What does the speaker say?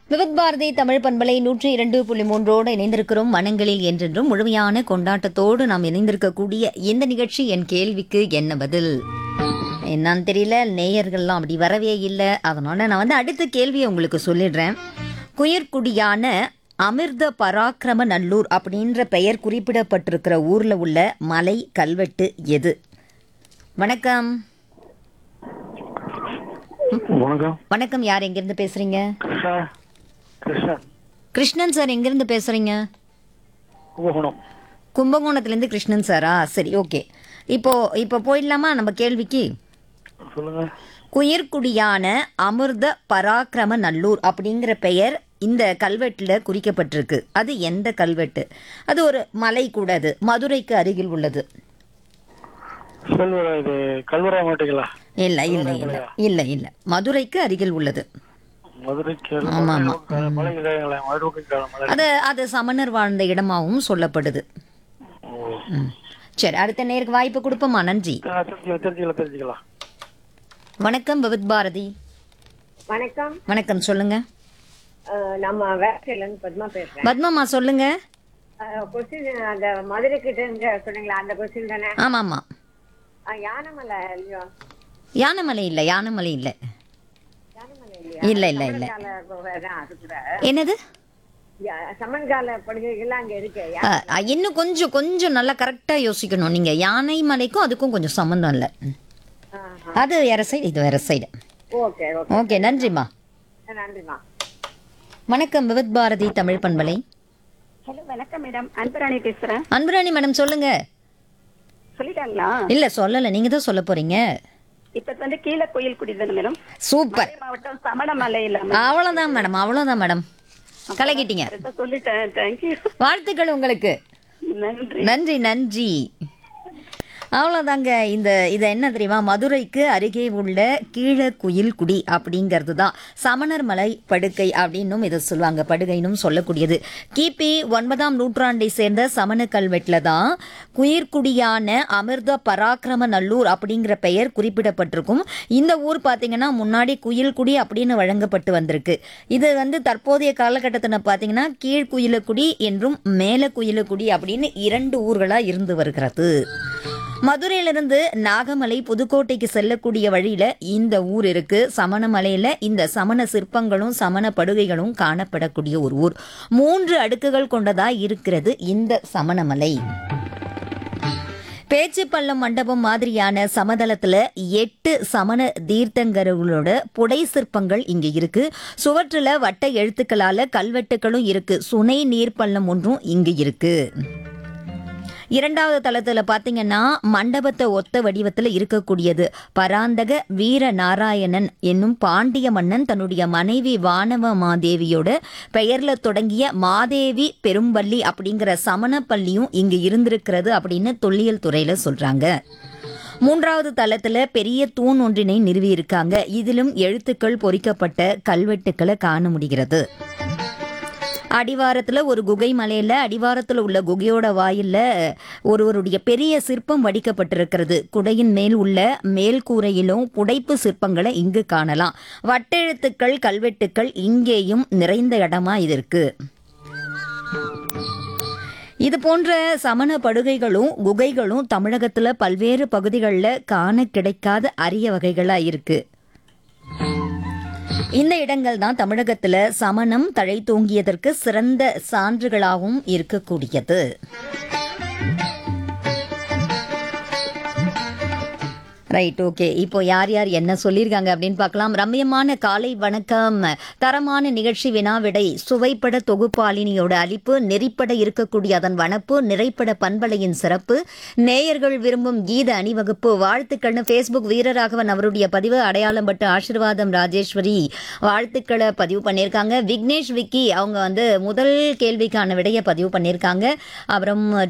விவித் பாரதி தமிழ் பண்பலை நூற்றி இரண்டு புள்ளி மூன்றோடு இணைந்திருக்கிறோம் மனங்களில் என்றென்றும் முழுமையான கொண்டாட்டத்தோடு நாம் இணைந்திருக்கக்கூடிய இந்த நிகழ்ச்சி என் கேள்விக்கு என்ன பதில் என்னன்னு தெரியல நேயர்கள்லாம் அப்படி வரவே இல்லை அதனால நான் வந்து அடுத்த கேள்வியை உங்களுக்கு சொல்லிடுறேன் குயர்குடியான அமிர்த பராக்கிரம நல்லூர் அப்படின்ற பெயர் குறிப்பிடப்பட்டிருக்கிற ஊர்ல உள்ள மலை கல்வெட்டு எது வணக்கம் வணக்கம் வணக்கம் யார் எங்கிருந்து பேசுறீங்க கிருஷ்ணா கிருஷ்ணன் கிருஷ்ணன் சார் எங்கிருந்து பேசுறீங்க கும்பகோணம் கும்பகோணத்துலேருந்து கிருஷ்ணன் சாரா சரி ஓகே இப்போ இப்போ போயிடலாமா நம்ம கேள்விக்கு சொல்லுங்க குயிர்குடியான அமிர்த பராக்கிரம நல்லூர் அப்படிங்கிற பெயர் இந்த கல்வெட்டில் குறிக்கப்பட்டிருக்கு அது எந்த கல்வெட்டு அது ஒரு மலை கூட அது மதுரைக்கு அருகில் உள்ளது செல்வரா இது கல்வரா மாட்டீங்களா இல்லை இல்லை இல்லை இல்லை இல்லை மதுரைக்கு அருகில் உள்ளது மதுரைக்கு ஆமா, ஆமா. மலை இதாங்களா மதுரைக்கு மலை அது அது சமணர் வாழ்ந்த இடமாகவும் சொல்லப்படுது ஓ. ம். சரி அடுத்த நேருக்கு வாய்ப்பு கொடுப்போமா நன்றி ஆ, தெரிஞ்சுக்கலாம் தெரிஞ்சுக்கலாம் தெரிஞ்சுக்கலாம் வணக்கம் விவித் பாரதி வணக்கம் வணக்கம் சொல்லுங்க அஹ் நம்ம வேட்டையிலேருந்து பத்மா பேசுறேன் பத்மாமா சொல்லுங்க கொஸ்டின் அந்த மதுரை கிட்ட இருந்து சொன்னீங்களா அந்த கொஸ்டின் தானே ஆமா ஆமா அஹ் யானைமலை இல்லையோ யானைமலை இல்லை யானைமலை இல்லை யானைமலை இல்லையா இல்லை இல்லை இல்லை சமன்கால குகை தான் அது கூட என்னது யா- சமன்கால படுகைகள்லாம் அங்க இருக்கு யா- அ, அ, இன்னும் கொஞ்சம் கொஞ்சம் நல்லா கரெக்டாக யோசிக்கணும் நீங்கள் யானை மலைக்கும் அதுக்கும் கொஞ்சம் சம்மந்தம் இல்லை ம். ஆஹா. அது வேற சைடு இது வேற சைடு ஓகே ஓகே ஓகே நன்றிம்மா நன்றிமா வணக்கம் விவித் பாரதி தமிழ் பண்பலை ஹலோ வணக்கம் மேடம் அன்பராணி பேசுறேன் அன்பராணி மேடம் சொல்லுங்க சொல்லிட்டாங்களா இல்லை சொல்லலை நீங்கள் தான் சொல்ல போறீங்க இப்ப வந்து கீழே கோயில் குடிதானே மேடம் சூப்பர் மாவட்டம் சமணமலையில அவ்வளோதான் மேடம் அவ்வளோதான் மேடம் கலக்கிட்டீங்க சொல்லிட்டேன் தேங்க்யூ வாழ்த்துக்கள் உங்களுக்கு நன்றி நன்றி நன்றி அவ்வளோதாங்க இந்த இது என்ன தெரியுமா மதுரைக்கு அருகே உள்ள கீழக்குயில்குடி அப்படிங்கிறது தான் சமணர் மலை படுக்கை அப்படின்னும் இதை சொல்லுவாங்க படுகைன்னும் சொல்லக்கூடியது கிபி ஒன்பதாம் நூற்றாண்டை சேர்ந்த சமண கல்வெட்டில் தான் குயிர்குடியான அமிர்த பராக்கிரம நல்லூர் அப்படிங்கிற பெயர் குறிப்பிடப்பட்டிருக்கும் இந்த ஊர் பார்த்தீங்கன்னா முன்னாடி குயில்குடி அப்படின்னு வழங்கப்பட்டு வந்திருக்கு இது வந்து தற்போதைய காலகட்டத்தில் பார்த்தீங்கன்னா கீழ்குயிலக்குடி என்றும் மேல குயிலக்குடி அப்படின்னு இரண்டு ஊர்களாக இருந்து வருகிறது மதுரையிலிருந்து நாகமலை புதுக்கோட்டைக்கு செல்லக்கூடிய வழியில இந்த ஊர் இருக்கு சமணமலையில இந்த சமண சிற்பங்களும் சமண படுகைகளும் காணப்படக்கூடிய ஒரு ஊர் மூன்று அடுக்குகள் கொண்டதா இருக்கிறது இந்த சமணமலை பேச்சுப்பள்ளம் மண்டபம் மாதிரியான சமதளத்துல எட்டு சமண தீர்த்தங்கர்களோட புடை சிற்பங்கள் இங்க இருக்கு சுவற்றுல வட்ட எழுத்துக்களால கல்வெட்டுகளும் இருக்கு சுனை நீர்ப்பள்ளம் ஒன்றும் இங்கு இருக்கு இரண்டாவது தளத்துல பாத்தீங்கன்னா மண்டபத்தை ஒத்த வடிவத்துல இருக்கக்கூடியது பராந்தக வீர நாராயணன் என்னும் பாண்டிய மன்னன் தன்னுடைய மனைவி வானவ மாதேவியோட பெயர்ல தொடங்கிய மாதேவி பெரும்பள்ளி அப்படிங்கிற சமண பள்ளியும் இங்கு இருந்திருக்கிறது அப்படின்னு தொல்லியல் துறையில சொல்றாங்க மூன்றாவது தளத்துல பெரிய தூண் ஒன்றினை நிறுவியிருக்காங்க இதிலும் எழுத்துக்கள் பொறிக்கப்பட்ட கல்வெட்டுக்களை காண முடிகிறது அடிவாரத்துல ஒரு குகை மலையில அடிவாரத்துல உள்ள குகையோட வாயில்ல ஒருவருடைய பெரிய சிற்பம் வடிக்கப்பட்டிருக்கிறது குடையின் மேல் உள்ள மேல் கூரையிலும் புடைப்பு சிற்பங்களை இங்கு காணலாம் வட்டெழுத்துக்கள் கல்வெட்டுக்கள் இங்கேயும் நிறைந்த இடமா இது இருக்கு இது போன்ற சமண படுகைகளும் குகைகளும் தமிழகத்துல பல்வேறு பகுதிகளில் காண கிடைக்காத அரிய வகைகளா இருக்கு இந்த இடங்கள் தான் தமிழகத்துல சமணம் தழை தூங்கியதற்கு சிறந்த சான்றுகளாகவும் இருக்கக்கூடியது ரைட் ஓகே இப்போ யார் யார் என்ன சொல்லியிருக்காங்க அப்படின்னு பார்க்கலாம் ரம்யமான காலை வணக்கம் தரமான நிகழ்ச்சி வினாவிடை சுவைப்பட தொகுப்பாளினியோட அளிப்பு நெறிப்பட இருக்கக்கூடிய அதன் வனப்பு நிறைப்பட பண்பலையின் சிறப்பு நேயர்கள் விரும்பும் கீத அணிவகுப்பு வாழ்த்துக்கள்னு ஃபேஸ்புக் வீரராகவன் அவருடைய பதிவு அடையாளம் பட்டு ஆசீர்வாதம் ராஜேஸ்வரி வாழ்த்துக்களை பதிவு பண்ணியிருக்காங்க விக்னேஷ் விக்கி அவங்க வந்து முதல் கேள்விக்கான விடையை பதிவு பண்ணியிருக்காங்க அப்புறம்